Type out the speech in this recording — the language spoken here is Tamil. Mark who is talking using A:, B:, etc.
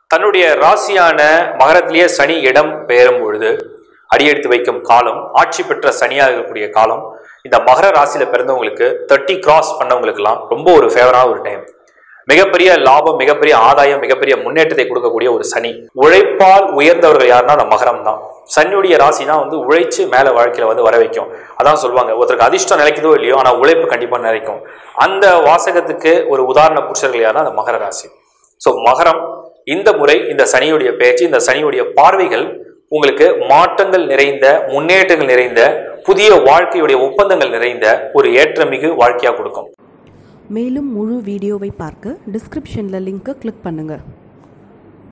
A: தன்னுடைய ராசியான மகரத்திலேயே சனி இடம் பெயரும் பொழுது அடியெடுத்து வைக்கும் காலம் ஆட்சி பெற்ற சனியாக இருக்கக்கூடிய காலம் இந்த மகர ராசியில பிறந்தவங்களுக்கு தேர்ட்டி கிராஸ் பண்ணவங்களுக்குலாம் ரொம்ப ஒரு ஃபேவரான ஒரு டைம் மிகப்பெரிய லாபம் மிகப்பெரிய ஆதாயம் மிகப்பெரிய முன்னேற்றத்தை கொடுக்கக்கூடிய ஒரு சனி உழைப்பால் உயர்ந்தவர்கள் யாருன்னா அந்த மகரம் தான் சனியுடைய ராசி தான் வந்து உழைச்சு மேல வாழ்க்கையில வந்து வர வைக்கும் அதான் சொல்லுவாங்க ஒருத்தருக்கு அதிர்ஷ்டம் நிலைக்குதோ இல்லையோ ஆனா உழைப்பு கண்டிப்பா நிலைக்கும் அந்த வாசகத்துக்கு ஒரு உதாரண புருஷர்கள் யாருன்னா அந்த மகர ராசி ஸோ மகரம் இந்த முறை இந்த சனியுடைய பேச்சு இந்த சனியுடைய பார்வைகள் உங்களுக்கு மாற்றங்கள் நிறைந்த முன்னேற்றங்கள் நிறைந்த புதிய வாழ்க்கையுடைய ஒப்பந்தங்கள் நிறைந்த ஒரு ஏற்றமிகு வாழ்க்கையா கொடுக்கும்
B: மேலும் முழு வீடியோவை பார்க்க டிஸ்கிரிப்ஷனில் லிங்கை கிளிக் பண்ணுங்கள்